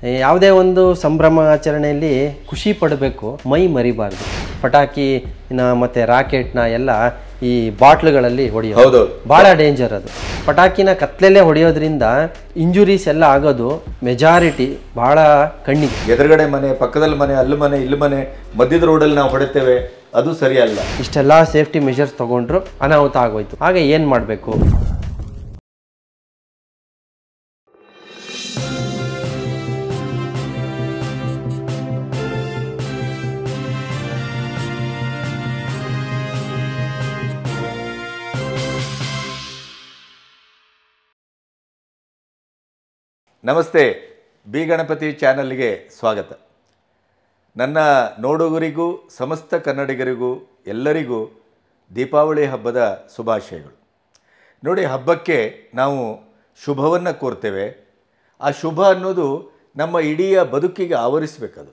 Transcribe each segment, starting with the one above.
ಯಾವುದೇ ಒಂದು ಸಂಭ್ರಮ ಆಚರಣೆಯಲ್ಲಿ ಖುಷಿ ಪಡಬೇಕು ಮೈ ಮರಿಬಾರ್ದು ಪಟಾಕಿನ ಮತ್ತು ರಾಕೆಟ್ನ ಎಲ್ಲ ಈ ಬಾಟ್ಲುಗಳಲ್ಲಿ ಹೊಡೆಯೋದು ಹೌದೌದು ಭಾಳ ಡೇಂಜರ್ ಅದು ಪಟಾಕಿನ ಕತ್ಲೆಲ್ಲೇ ಹೊಡೆಯೋದ್ರಿಂದ ಇಂಜುರೀಸ್ ಎಲ್ಲ ಆಗೋದು ಮೆಜಾರಿಟಿ ಭಾಳ ಕಣ್ಣಿಗೆ ಎದುರುಗಡೆ ಮನೆ ಪಕ್ಕದಲ್ಲಿ ಮನೆ ಅಲ್ಲಿ ಮನೆ ಇಲ್ಲಿ ಮನೆ ಮಧ್ಯದ ರೋಡಲ್ಲಿ ನಾವು ಹೊಡಿತೇವೆ ಅದು ಸರಿಯಲ್ಲ ಇಷ್ಟೆಲ್ಲ ಸೇಫ್ಟಿ ಮೆಷರ್ಸ್ ತಗೊಂಡ್ರು ಅನಾಹುತ ಆಗೋಯ್ತು ಆಗ ಏನು ಮಾಡಬೇಕು ನಮಸ್ತೆ ಬಿ ಗಣಪತಿ ಚಾನಲ್ಗೆ ಸ್ವಾಗತ ನನ್ನ ನೋಡುಗರಿಗೂ ಸಮಸ್ತ ಕನ್ನಡಿಗರಿಗೂ ಎಲ್ಲರಿಗೂ ದೀಪಾವಳಿ ಹಬ್ಬದ ಶುಭಾಶಯಗಳು ನೋಡಿ ಹಬ್ಬಕ್ಕೆ ನಾವು ಶುಭವನ್ನು ಕೋರ್ತೇವೆ ಆ ಶುಭ ಅನ್ನೋದು ನಮ್ಮ ಇಡೀ ಬದುಕಿಗೆ ಆವರಿಸಬೇಕದು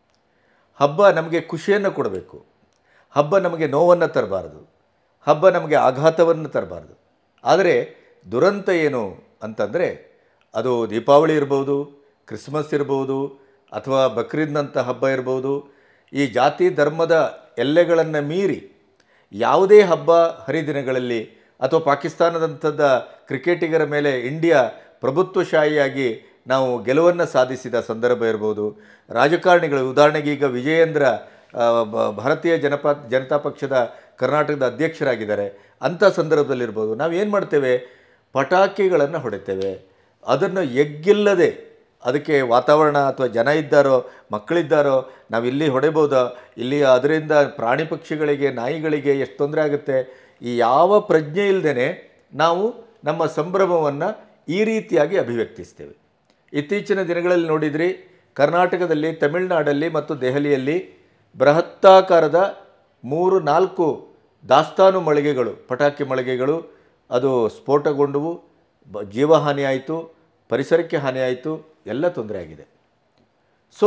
ಹಬ್ಬ ನಮಗೆ ಖುಷಿಯನ್ನು ಕೊಡಬೇಕು ಹಬ್ಬ ನಮಗೆ ನೋವನ್ನು ತರಬಾರ್ದು ಹಬ್ಬ ನಮಗೆ ಆಘಾತವನ್ನು ತರಬಾರ್ದು ಆದರೆ ದುರಂತ ಏನು ಅಂತಂದರೆ ಅದು ದೀಪಾವಳಿ ಇರ್ಬೋದು ಕ್ರಿಸ್ಮಸ್ ಇರ್ಬೋದು ಅಥವಾ ಬಕ್ರೀದ್ನಂಥ ಹಬ್ಬ ಇರ್ಬೋದು ಈ ಜಾತಿ ಧರ್ಮದ ಎಲ್ಲೆಗಳನ್ನು ಮೀರಿ ಯಾವುದೇ ಹಬ್ಬ ಹರಿದಿನಗಳಲ್ಲಿ ಅಥವಾ ಪಾಕಿಸ್ತಾನದಂಥದ್ದ ಕ್ರಿಕೆಟಿಗರ ಮೇಲೆ ಇಂಡಿಯಾ ಪ್ರಭುತ್ವಶಾಹಿಯಾಗಿ ನಾವು ಗೆಲುವನ್ನು ಸಾಧಿಸಿದ ಸಂದರ್ಭ ಇರ್ಬೋದು ರಾಜಕಾರಣಿಗಳು ಉದಾಹರಣೆಗೆ ಈಗ ವಿಜಯೇಂದ್ರ ಆ, ಬ- ಭಾರತೀಯ ಜನಪಾ ಜನತಾ ಪಕ್ಷದ ಕರ್ನಾಟಕದ ಅಧ್ಯಕ್ಷರಾಗಿದ್ದಾರೆ ಅಂಥ ಸಂದರ್ಭದಲ್ಲಿರ್ಬೋದು ನಾವು ಏನು ಮಾಡ್ತೇವೆ ಪಟಾಕಿಗಳನ್ನು ಹೊಡಿತೇವೆ ಅದನ್ನು ಎಗ್ಗಿಲ್ಲದೆ ಅದಕ್ಕೆ ವಾತಾವರಣ ಅಥವಾ ಜನ ಇದ್ದಾರೋ ಮಕ್ಕಳಿದ್ದಾರೋ ನಾವು ಇಲ್ಲಿ ಹೊಡೆಬೋದಾ ಇಲ್ಲಿ ಅದರಿಂದ ಪ್ರಾಣಿ ಪಕ್ಷಿಗಳಿಗೆ ನಾಯಿಗಳಿಗೆ ಎಷ್ಟು ತೊಂದರೆ ಆಗುತ್ತೆ ಈ ಯಾವ ಪ್ರಜ್ಞೆ ಇಲ್ಲದೇ ನಾವು ನಮ್ಮ ಸಂಭ್ರಮವನ್ನು ಈ ರೀತಿಯಾಗಿ ಅಭಿವ್ಯಕ್ತಿಸ್ತೇವೆ ಇತ್ತೀಚಿನ ದಿನಗಳಲ್ಲಿ ನೋಡಿದ್ರಿ ಕರ್ನಾಟಕದಲ್ಲಿ ತಮಿಳುನಾಡಲ್ಲಿ ಮತ್ತು ದೆಹಲಿಯಲ್ಲಿ ಬೃಹತ್ತಾಕಾರದ ಮೂರು ನಾಲ್ಕು ದಾಸ್ತಾನು ಮಳಿಗೆಗಳು ಪಟಾಕಿ ಮಳಿಗೆಗಳು ಅದು ಸ್ಫೋಟಗೊಂಡವು ಬ ಜೀವಹಾನಿ ಆಯಿತು ಪರಿಸರಕ್ಕೆ ಹಾನಿ ಆಯಿತು ಎಲ್ಲ ತೊಂದರೆ ಆಗಿದೆ ಸೊ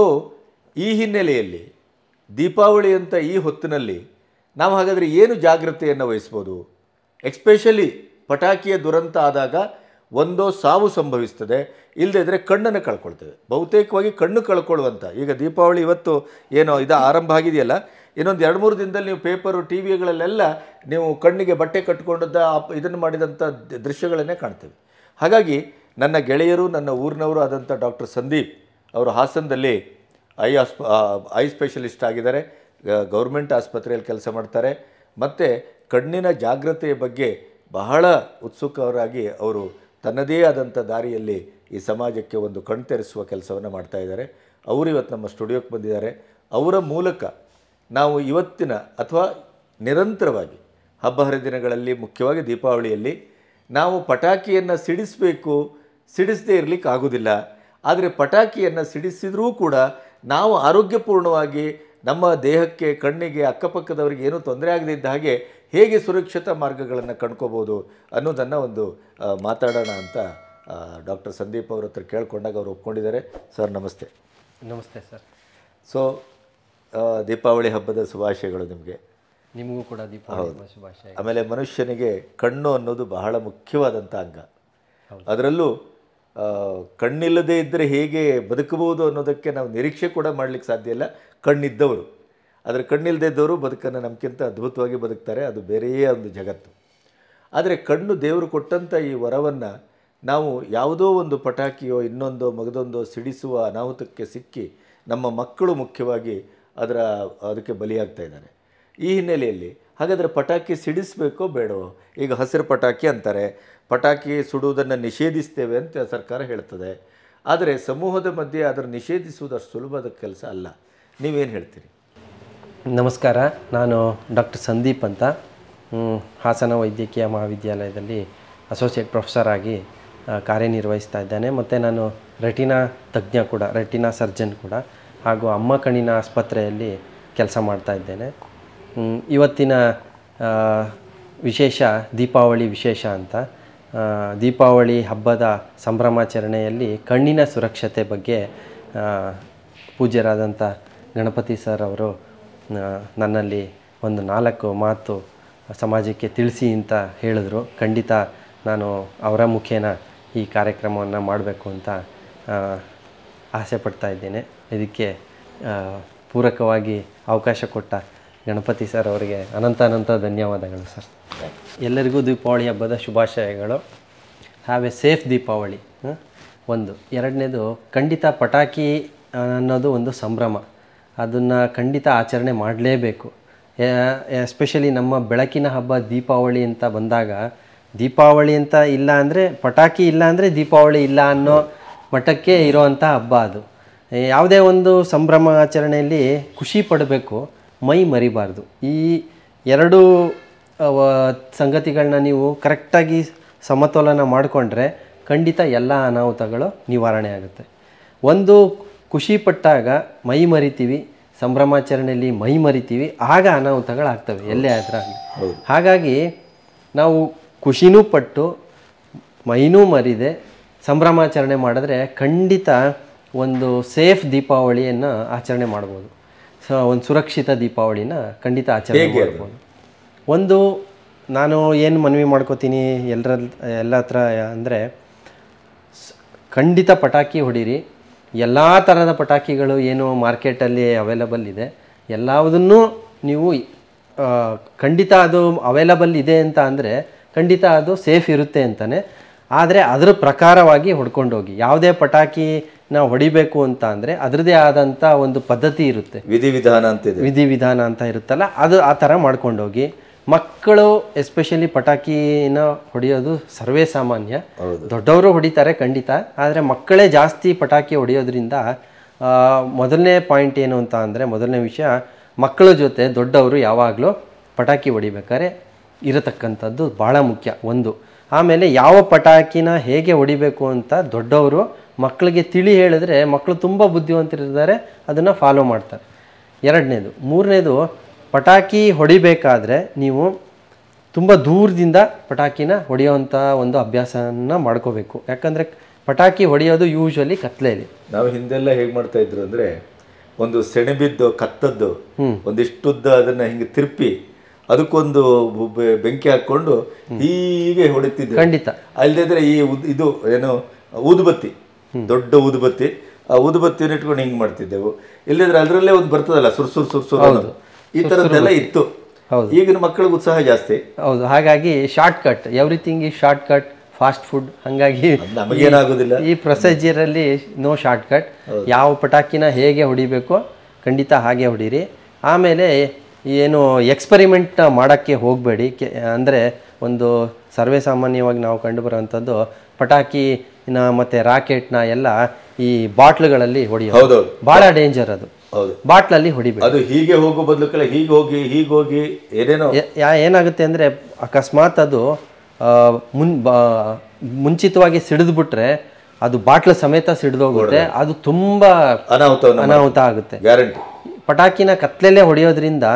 ಈ ಹಿನ್ನೆಲೆಯಲ್ಲಿ ದೀಪಾವಳಿ ಅಂತ ಈ ಹೊತ್ತಿನಲ್ಲಿ ನಾವು ಹಾಗಾದರೆ ಏನು ಜಾಗ್ರತೆಯನ್ನು ವಹಿಸ್ಬೋದು ಎಕ್ಸ್ಪೆಷಲಿ ಪಟಾಕಿಯ ದುರಂತ ಆದಾಗ ಒಂದೋ ಸಾವು ಸಂಭವಿಸ್ತದೆ ಇಲ್ಲದೇ ಇದ್ದರೆ ಕಣ್ಣನ್ನು ಕಳ್ಕೊಳ್ತೇವೆ ಬಹುತೇಕವಾಗಿ ಕಣ್ಣು ಕಳ್ಕೊಳ್ಳುವಂಥ ಈಗ ದೀಪಾವಳಿ ಇವತ್ತು ಏನೋ ಇದು ಆರಂಭ ಆಗಿದೆಯಲ್ಲ ಇನ್ನೊಂದು ಎರಡು ಮೂರು ದಿನದಲ್ಲಿ ನೀವು ಪೇಪರು ಟಿ ವಿಗಳಲ್ಲೆಲ್ಲ ನೀವು ಕಣ್ಣಿಗೆ ಬಟ್ಟೆ ಕಟ್ಕೊಂಡದ್ದ ಇದನ್ನು ಮಾಡಿದಂಥ ದ- ದೃಶ್ಯಗಳನ್ನೇ ಕಾಣ್ತೇವೆ ಹಾಗಾಗಿ ನನ್ನ ಗೆಳೆಯರು ನನ್ನ ಊರಿನವರು ಆದಂಥ ಡಾಕ್ಟರ್ ಸಂದೀಪ್ ಅವರು ಹಾಸನದಲ್ಲಿ ಐ ಆಸ್ಪ ಐ ಸ್ಪೆಷಲಿಸ್ಟ್ ಆಗಿದ್ದಾರೆ ಗೌರ್ಮೆಂಟ್ ಆಸ್ಪತ್ರೆಯಲ್ಲಿ ಕೆಲಸ ಮಾಡ್ತಾರೆ ಮತ್ತು ಕಣ್ಣಿನ ಜಾಗ್ರತೆಯ ಬಗ್ಗೆ ಬಹಳ ಉತ್ಸುಕರಾಗಿ ಅವರು ತನ್ನದೇ ಆದಂಥ ದಾರಿಯಲ್ಲಿ ಈ ಸಮಾಜಕ್ಕೆ ಒಂದು ಕಣ್ತೆರೆಸುವ ಕೆಲಸವನ್ನು ಮಾಡ್ತಾ ಇದ್ದಾರೆ ಅವರು ಇವತ್ತು ನಮ್ಮ ಸ್ಟುಡಿಯೋಕ್ಕೆ ಬಂದಿದ್ದಾರೆ ಅವರ ಮೂಲಕ ನಾವು ಇವತ್ತಿನ ಅಥವಾ ನಿರಂತರವಾಗಿ ಹಬ್ಬ ಹರಿದಿನಗಳಲ್ಲಿ ಮುಖ್ಯವಾಗಿ ದೀಪಾವಳಿಯಲ್ಲಿ ನಾವು ಪಟಾಕಿಯನ್ನು ಸಿಡಿಸಬೇಕು ಸಿಡಿಸದೇ ಇರಲಿಕ್ಕೆ ಆಗೋದಿಲ್ಲ ಆದರೆ ಪಟಾಕಿಯನ್ನು ಸಿಡಿಸಿದರೂ ಕೂಡ ನಾವು ಆರೋಗ್ಯಪೂರ್ಣವಾಗಿ ನಮ್ಮ ದೇಹಕ್ಕೆ ಕಣ್ಣಿಗೆ ಅಕ್ಕಪಕ್ಕದವರಿಗೆ ಏನೂ ತೊಂದರೆ ಆಗದೇ ಇದ್ದ ಹಾಗೆ ಹೇಗೆ ಸುರಕ್ಷಿತ ಮಾರ್ಗಗಳನ್ನು ಕಂಡ್ಕೋಬೋದು ಅನ್ನೋದನ್ನು ಒಂದು ಆ, ಮಾತಾಡೋಣ ಅಂತ ಡಾಕ್ಟರ್ ಸಂದೀಪ್ ಅವ್ರ ಹತ್ರ ಕೇಳ್ಕೊಂಡಾಗ ಅವರು ಒಪ್ಕೊಂಡಿದ್ದಾರೆ ಸರ್ ನಮಸ್ತೆ ನಮಸ್ತೆ ಸರ್ ಸೊ ಆ, ದೀಪಾವಳಿ ಹಬ್ಬದ ಶುಭಾಶಯಗಳು ನಿಮಗೆ ನಿಮಗೂ ಕೂಡ ದೀಪಾವಳಿ ಹಬ್ಬದ ಶುಭಾಶಯ ಆಮೇಲೆ ಮನುಷ್ಯನಿಗೆ ಕಣ್ಣು ಅನ್ನೋದು ಬಹಳ ಮುಖ್ಯವಾದಂಥ ಅಂಗ ಅದರಲ್ಲೂ ಆ, ಕಣ್ಣಿಲ್ಲದೆ ಇದ್ದರೆ ಹೇಗೆ ಬದುಕಬಹುದು ಅನ್ನೋದಕ್ಕೆ ನಾವು ನಿರೀಕ್ಷೆ ಕೂಡ ಮಾಡಲಿಕ್ಕೆ ಸಾಧ್ಯ ಇಲ್ಲ ಕಣ್ಣಿದ್ದವರು ಆದರೆ ಕಣ್ಣಿಲ್ಲದೆ ಇದ್ದವರು ಬದುಕನ್ನು ನಮಗಿಂತ ಅದ್ಭುತವಾಗಿ ಬದುಕ್ತಾರೆ ಅದು ಬೇರೆಯೇ ಒಂದು ಜಗತ್ತು ಆದರೆ ಕಣ್ಣು ದೇವರು ಕೊಟ್ಟಂಥ ಈ ವರವನ್ನು ನಾವು ಯಾವುದೋ ಒಂದು ಪಟಾಕಿಯೋ ಇನ್ನೊಂದೋ ಮಗದೊಂದೋ ಸಿಡಿಸುವ ಅನಾಹುತಕ್ಕೆ ಸಿಕ್ಕಿ ನಮ್ಮ ಮಕ್ಕಳು ಮುಖ್ಯವಾಗಿ ಅದರ ಅದಕ್ಕೆ ಬಲಿಯಾಗ್ತಾ ಇದ್ದಾರೆ ಈ ಹಿನ್ನೆಲೆಯಲ್ಲಿ ಹಾಗಾದರೆ ಪಟಾಕಿ ಸಿಡಿಸಬೇಕೋ ಬೇಡವೋ ಈಗ ಹಸಿರು ಪಟಾಕಿ ಅಂತಾರೆ ಪಟಾಕಿ ಸುಡುವುದನ್ನು ನಿಷೇಧಿಸ್ತೇವೆ ಅಂತ ಸರ್ಕಾರ ಹೇಳ್ತದೆ ಆದರೆ ಸಮೂಹದ ಮಧ್ಯೆ ಅದನ್ನು ನಿಷೇಧಿಸುವುದು ಅಷ್ಟು ಸುಲಭದ ಕೆಲಸ ಅಲ್ಲ ನೀವೇನು ಹೇಳ್ತೀರಿ ನಮಸ್ಕಾರ ನಾನು ಡಾಕ್ಟರ್ ಸಂದೀಪ್ ಅಂತ ಹ್ಮ್, ಹಾಸನ ವೈದ್ಯಕೀಯ ಮಹಾವಿದ್ಯಾಲಯದಲ್ಲಿ ಅಸೋಸಿಯೇಟ್ ಪ್ರೊಫೆಸರ್ ಆಗಿ ಆ, ಕಾರ್ಯನಿರ್ವಹಿಸ್ತಾ ಇದ್ದೇನೆ ಮತ್ತು ನಾನು ರೆಟಿನಾ ತಜ್ಞ ಕೂಡ ರೆಟಿನಾ ಸರ್ಜನ್ ಕೂಡ ಹಾಗೂ ಅಮ್ಮ ಕಣ್ಣಿನ ಆಸ್ಪತ್ರೆಯಲ್ಲಿ ಕೆಲಸ ಮಾಡ್ತಾ ಇದ್ದೇನೆ ಹ್ಮ್, ಇವತ್ತಿನ ಆ, ವಿಶೇಷ ದೀಪಾವಳಿ ವಿಶೇಷ ಅಂತ ಆ, ದೀಪಾವಳಿ ಹಬ್ಬದ ಸಂಭ್ರಮಾಚರಣೆಯಲ್ಲಿ ಕಣ್ಣಿನ ಸುರಕ್ಷತೆ ಬಗ್ಗೆ ಆ, ಪೂಜ್ಯರಾದಂಥ ಗಣಪತಿ ಸರ್ ಅವರು ಆ, ನನ್ನಲ್ಲಿ ಒಂದು ನಾಲ್ಕು ಮಾತು ಸಮಾಜಕ್ಕೆ ತಿಳಿಸಿ ಅಂತ ಹೇಳಿದ್ರು ಖಂಡಿತ ನಾನು ಅವರ ಮುಖೇನ ಈ ಕಾರ್ಯಕ್ರಮವನ್ನು ಮಾಡಬೇಕು ಅಂತ ಆ, ಆಸೆ ಪಡ್ತಾ ಇದ್ದೇನೆ ಇದಕ್ಕೆ ಆ, ಪೂರಕವಾಗಿ ಅವಕಾಶ ಕೊಟ್ಟ ಗಣಪತಿ ಸರ್ ಅವರಿಗೆ ಅನಂತ ಅನಂತ ಧನ್ಯವಾದಗಳು ಸರ್ ಎಲ್ಲರಿಗೂ ದೀಪಾವಳಿ ಹಬ್ಬದ ಶುಭಾಶಯಗಳು ಹ್ಯಾವ್ ಎ ಸೇಫ್ ದೀಪಾವಳಿ ಹ? ಒಂದು ಎರಡನೇದು ಖಂಡಿತ ಪಟಾಕಿ ಆ, ಅನ್ನೋದು ಒಂದು ಸಂಭ್ರಮ ಅದನ್ನು ಖಂಡಿತ ಆಚರಣೆ ಮಾಡಲೇಬೇಕು ಎಸ್ಪೆಷಲಿ ನಮ್ಮ ಬೆಳಕಿನ ಹಬ್ಬ ದೀಪಾವಳಿ ಅಂತ ಬಂದಾಗ ದೀಪಾವಳಿ ಅಂತ ಇಲ್ಲ ಅಂದರೆ ಪಟಾಕಿ ಇಲ್ಲ ಅಂದರೆ ದೀಪಾವಳಿ ಇಲ್ಲ ಅನ್ನೋ ಮಟ್ಟಕ್ಕೆ ಇರೋವಂಥ ಹಬ್ಬ ಅದು ಏ, ಯಾವುದೇ ಒಂದು ಸಂಭ್ರಮ ಆಚರಣೆಯಲ್ಲಿ ಖುಷಿ ಪಡಬೇಕು ಮೈ ಮರಿಬಾರ್ದು ಈ ಎರಡು ಅವ ಸಂಗತಿಗಳನ್ನ ನೀವು ಕರೆಕ್ಟಾಗಿ ಸಮತೋಲನ ಮಾಡಿಕೊಂಡ್ರೆ ಖಂಡಿತ ಎಲ್ಲ ಅನಾಹುತಗಳು ನಿವಾರಣೆ ಆಗುತ್ತೆ ಒಂದು ಖುಷಿ ಪಟ್ಟಾಗ ಮೈ ಮರಿತೀವಿ ಸಂಭ್ರಮಾಚರಣೆಯಲ್ಲಿ ಮೈ ಮರಿತೀವಿ ಆಗ ಅನಾಹುತಗಳಾಗ್ತವೆ ಎಲ್ಲೇ ಆದ್ರೆ ಆಗ್ಲಿ. ಹಾಗಾಗಿ ನಾವು ಖುಷಿನೂ ಪಟ್ಟು ಮೈನೂ ಮರಿದೆ ಸಂಭ್ರಮಾಚರಣೆ ಮಾಡಿದ್ರೆ ಖಂಡಿತ ಒಂದು ಸೇಫ್ ದೀಪಾವಳಿಯನ್ನು ಆಚರಣೆ ಮಾಡ್ಬೋದು ಸೊ ಒಂದು ಸುರಕ್ಷಿತ ದೀಪಾವಳಿನ ಖಂಡಿತ ಆಚರಣೆ ಮಾಡ್ಬೋದು ಒಂದು ನಾನು ಏನು ಮನವಿ ಮಾಡ್ಕೋತೀನಿ ಎಲ್ಲರ ಎಲ್ಲ ಹತ್ರ ಅಂದರೆ ಖಂಡಿತ ಪಟಾಕಿ ಹೊಡೀರಿ ಎಲ್ಲ ಥರದ ಪಟಾಕಿಗಳು ಏನು ಮಾರ್ಕೆಟಲ್ಲಿ ಅವೈಲಬಲ್ ಇದೆ ಎಲ್ಲವುದನ್ನು ನೀವು ಆ, ಖಂಡಿತ ಅದು ಅವೈಲಬಲ್ ಇದೆ ಅಂತ ಅಂದರೆ ಖಂಡಿತ ಅದು ಸೇಫ್ ಇರುತ್ತೆ ಅಂತಲೇ ಆದರೆ ಅದರ ಪ್ರಕಾರವಾಗಿ ಹೊಡ್ಕೊಂಡು ಹೋಗಿ ಯಾವುದೇ ಪಟಾಕಿನ ಹೊಡಿಬೇಕು ಅಂತ ಅಂದರೆ ಅದರದೇ ಆದಂಥ ಒಂದು ಪದ್ಧತಿ ಇರುತ್ತೆ ವಿಧಿವಿಧಾನ ಅಂತಿದೆ ವಿಧಿವಿಧಾನ ಅಂತ ಇರುತ್ತಲ್ಲ ಅದು ಆ ಥರ ಮಾಡ್ಕೊಂಡೋಗಿ ಮಕ್ಕಳು ಎಸ್ಪೆಷಲಿ ಪಟಾಕಿನ ಹೊಡೆಯೋದು ಸರ್ವೇ ಸಾಮಾನ್ಯ ದೊಡ್ಡವರು ಹೊಡಿತಾರೆ ಖಂಡಿತ ಆದರೆ ಮಕ್ಕಳೇ ಜಾಸ್ತಿ ಪಟಾಕಿ ಹೊಡೆಯೋದ್ರಿಂದ ಆ, ಮೊದಲನೇ ಪಾಯಿಂಟ್ ಏನು ಅಂತ ಅಂದರೆ ಮೊದಲನೇ ವಿಷಯ ಮಕ್ಕಳ ಜೊತೆ ದೊಡ್ಡವರು ಯಾವಾಗಲೂ ಪಟಾಕಿ ಹೊಡಿಬೇಕಾದ್ರೆ ಇರತಕ್ಕಂಥದ್ದು ಭಾಳ ಮುಖ್ಯ ಒಂದು ಆಮೇಲೆ ಯಾವ ಪಟಾಕಿನ ಹೇಗೆ ಹೊಡಿಬೇಕು ಅಂತ ದೊಡ್ಡವರು ಮಕ್ಕಳಿಗೆ ತಿಳಿ ಹೇಳಿದ್ರೆ ಮಕ್ಕಳು ತುಂಬ ಬುದ್ಧಿವಂತರಿದ್ದಾರೆ ಅದನ್ನು ಫಾಲೋ ಮಾಡ್ತಾರೆ ಎರಡನೇದು ಮೂರನೇದು ಪಟಾಕಿ ಹೊಡಿಬೇಕಾದ್ರೆ ನೀವು ತುಂಬ ದೂರದಿಂದ ಪಟಾಕಿನ ಹೊಡೆಯೋವಂಥ ಒಂದು ಅಭ್ಯಾಸನ ಮಾಡ್ಕೋಬೇಕು ಯಾಕಂದರೆ ಪಟಾಕಿ ಹೊಡೆಯೋದು ಯೂಶ್ವಲಿ ಕತ್ಲೆಯಲ್ಲಿ ನಾವು ಹಿಂದೆಲ್ಲ ಹೇಗೆ ಮಾಡ್ತಾ ಇದ್ರು ಅಂದ್ರೆ ಒಂದು ಸೆಣೆಬಿದ್ದು ಕತ್ತದ್ದು ಒಂದಿಷ್ಟುದ್ದ ಅದನ್ನ ಹಿಂಗೆ ತಿರುಪಿ ಅದಕ್ಕೊಂದು ಬು- ಬೆ- ಬೆಂಕಿ ಹಾಕೊಂಡು ಹೀಗೆ ಹೊಡಿತಿದ್ರು ಖಂಡಿತ ಅಲ್ಲದಿದ್ರೆ ಈ ಉದ್- ಇದು ಏನು ಊದುಬತ್ತಿ ದೊಡ್ಡ ಊದುಬತ್ತಿ ಆ ಊದುಬತ್ತಿನ ಇಟ್ಕೊಂಡು ಹಿಂಗ್ ಮಾಡ್ತಿದ್ದೆವು ಇಲ್ಲದಿದ್ರೆ ಅದರಲ್ಲೇ ಒಂದು ಬರ್ತದಲ್ಲ ಸುರ್ ಸುರ್ ಸುರ್ ಸುರ್ ಅನ್ನೋದು. ಈ ಥರದ್ದೆಲ್ಲ ಇತ್ತು ಹೌದು. ಈಗಿನ ಮಕ್ಕಳಿಗೆ ಉತ್ಸಾಹ ಜಾಸ್ತಿ ಹೌದು ಹಾಗಾಗಿ ಶಾರ್ಟ್ ಕಟ್ ಎವ್ರಿಥಿಂಗ್ ಈ ಶಾರ್ಟ್ ಕಟ್ ಫಾಸ್ಟ್ ಫುಡ್ ಹಾಗಾಗಿ ನಮಗೇನಾಗೋದಿಲ್ಲ ಈ ಪ್ರೊಸೀಜರಲ್ಲಿ ನೋ ಶಾರ್ಟ್ ಕಟ್ ಯಾವ ಪಟಾಕಿನ ಹೇಗೆ ಹೊಡಿಬೇಕೋ ಖಂಡಿತ ಹಾಗೆ ಹೊಡೀರಿ ಆಮೇಲೆ ಏನು ಎಕ್ಸ್ಪರಿಮೆಂಟ್ ಮಾಡೋಕ್ಕೆ ಹೋಗಬೇಡಿ ಕೆ ಅಂದರೆ ಒಂದು ಸರ್ವೇ ಸಾಮಾನ್ಯವಾಗಿ ನಾವು ಕಂಡುಬರುವಂಥದ್ದು ಪಟಾಕಿನ ಮತ್ತು ರಾಕೆಟ್ನ ಎಲ್ಲ ಈ ಬಾಟ್ಲುಗಳಲ್ಲಿ ಹೊಡೆಯೋದು ಹೌದೌದು ಭಾಳ ಡೇಂಜರ್ ಅದು ಹೌದು ಬಾಟ್ಲಲ್ಲಿ ಹೊಡಿಬೇಡಿ ಅದು ಹೀಗೆ ಹೋಗೋ ಬದಲು ಕಡೆ ಹೀಗೆ ಹೋಗಿ ಹೀಗೆ ಹೋಗಿ ಏನೇನೋ ಯಾ- ಯಾ- ಏನಾಗುತ್ತೆ ಅಂದರೆ ಅಕಸ್ಮಾತ್ ಅದು ಆ, ಮುನ್ ಬಾ ಮುಂಚಿತವಾಗಿ ಸಿಡಿದ್ಬಿಟ್ರೆ ಅದು ಬಾಟ್ಲ ಸಮೇತ ಸಿಡಿದೋಗುತ್ತೆ ಅದು ತುಂಬ ಅನಾಹುತವನ್ನು ಅನಾಹುತ ಆಗುತ್ತೆ ಗ್ಯಾರಂಟಿ ಪಟಾಕಿನ ಕತ್ಲೆಲ್ಲೇ ಹೊಡೆಯೋದ್ರಿಂದ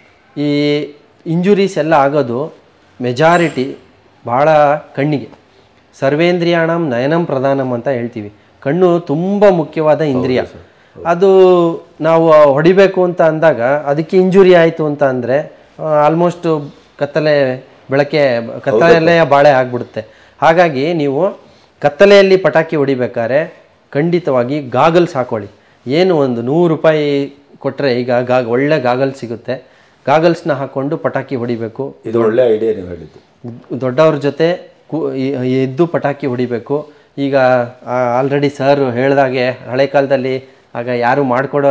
ಈ ಇಂಜುರೀಸ್ ಎಲ್ಲ ಆಗೋದು ಮೆಜಾರಿಟಿ ಭಾಳ ಕಣ್ಣಿಗೆ ಸರ್ವೇಂದ್ರಿಯಾಣಂ ನಯನಂ ಪ್ರಧಾನಂ ಅಂತ ಹೇಳ್ತೀವಿ ಕಣ್ಣು ತುಂಬ ಮುಖ್ಯವಾದ ಇಂದ್ರಿಯ ಅದು ನಾವು ಹೊಡಿಬೇಕು ಅಂತ ಅಂದಾಗ ಅದಕ್ಕೆ ಇಂಜುರಿ ಆಯಿತು ಅಂತ ಅಂದರೆ ಆಲ್ಮೋಸ್ಟ್ ಕತ್ತಲೆ ಬೆಳಕೆ ಕತ್ತಲೆಯ ಬಾಳೆ ಆಗ್ಬಿಡುತ್ತೆ ಹಾಗಾಗಿ ನೀವು ಕತ್ತಲೆಯಲ್ಲಿ ಪಟಾಕಿ ಹೊಡಿಬೇಕಾದ್ರೆ ಖಂಡಿತವಾಗಿ ಗಾಗಲ್ಸ್ ಹಾಕೊಳ್ಳಿ ಏನು ಒಂದು ನೂರು ರೂಪಾಯಿ ಕೊಟ್ಟರೆ ಈಗ ಗಾ ಒಳ್ಳೆ gaggles ಸಿಗುತ್ತೆ ಗಾಗಲ್ಸ್ನ ಹಾಕ್ಕೊಂಡು ಪಟಾಕಿ ಹೊಡಿಬೇಕು ಇದು ಒಳ್ಳೆ ಐಡಿಯಾ ನೀವು ಹೇಳಿದ್ದು ದೊಡ್ಡವ್ರ ಜೊತೆ ಕು ಈ- ಎದ್ದು ಪಟಾಕಿ ಹೊಡಿಬೇಕು ಈಗ ಆಲ್ರೆಡಿ ಸರ್ ಹೇಳ್ದಾಗೆ ಹಳೆ ಕಾಲದಲ್ಲಿ ಆಗ ಯಾರು ಮಾಡಿಕೊಡೋ